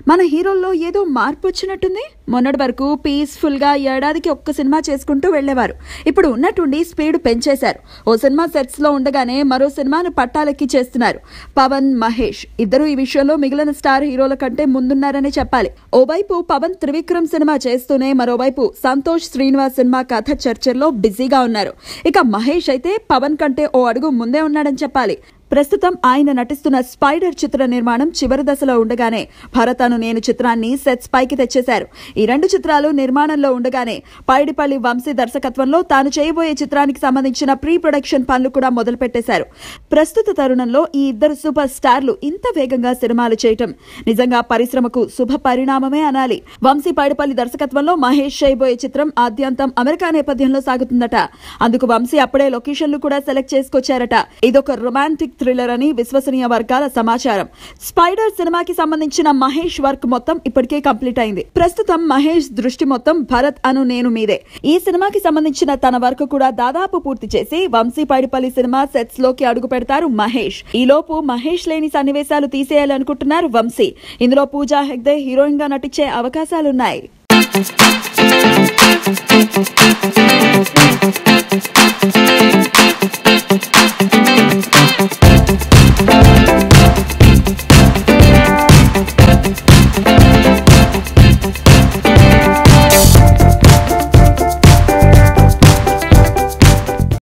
మన హీరోల్లో ఏదో మార్పు వచ్చినట్టుంది మొన్నటి వరకు పీస్ఫుల్ గా ఏడాదికి ఒక్క సినిమా చేసుకుంటూ వెళ్లేవారు ఇప్పుడు ఉన్నట్టుండి స్పీడ్ పెంచేశారు ఓ సినిమా సెట్స్ లో ఉండగానే మరో సినిమాను పట్టాలెక్కి చేస్తున్నారు పవన్ మహేష్ ఇద్దరు ఈ విషయంలో మిగిలిన స్టార్ హీరోల కంటే ముందున్నారనే చెప్పాలి ఓవైపు పవన్ త్రివిక్రమ్ సినిమా చేస్తూనే మరోవైపు సంతోష్ శ్రీనివాస్ సినిమా కథ చర్చల్లో బిజీగా ఉన్నారు ఇక మహేష్ అయితే పవన్ కంటే ఓ అడుగు ముందే ఉన్నాడని చెప్పాలి ప్రస్తుతం ఆయన నటిస్తున్న స్పైడర్ చిత్ర నిర్మాణం చివరి దశలో ఉండగానే భరత్ అను నేను చిత్రాన్ని సెట్స్ పైకి తెచ్చేశారు ఈ రెండు చిత్రాలు నిర్మాణంలో ఉండగానే పైడిపల్లి వంశీ దర్శకత్వంలో తాను చేయబోయే చిత్రానికి సంబంధించిన ప్రీ ప్రొడక్షన్ పనులు కూడా మొదలుపెట్టేశారు ప్రస్తుత తరుణంలో ఈ ఇద్దరు సూపర్ స్టార్లు ఇంత వేగంగా సినిమాలు చేయటం నిజంగా పరిశ్రమకు శుభ పరిణామమే అనాలి వంశీ పైడిపల్లి దర్శకత్వంలో మహేష్ చేయబోయే చిత్రం ఆద్యంతం అమెరికా నేపథ్యంలో సాగుతుందట అందుకు వంశీ అప్పుడే లొకేషన్లు కూడా సెలెక్ట్ చేసుకొచ్చారట ఇదొక రొమాంటిక్ థ్రిల్లర్ అని విశ్వసనీయ వర్గాల సమాచారం స్పైడర్ సినిమాకి సంబంధించిన మహేష్ వర్క్ మొత్తం ఇప్పటికే కంప్లీట్ అయింది ప్రస్తుతం మహేష్ దృష్టి మొత్తం భరత్ అను నేను మీదే ఈ సినిమాకి సంబంధించిన తన వర్క్ కూడా దాదాపు పూర్తి చేసి వంశీ పైడిపల్లి సినిమా సెట్స్ లోకి అడుగు పెడతారు మహేష్ ఈ లోపు మహేష్ లేని సన్నివేశాలు తీసేయాలనుకుంటున్నారు వంశీ ఇందులో పూజా హెగ్దే హీరోయిన్ గా నటించే అవకాశాలున్నాయి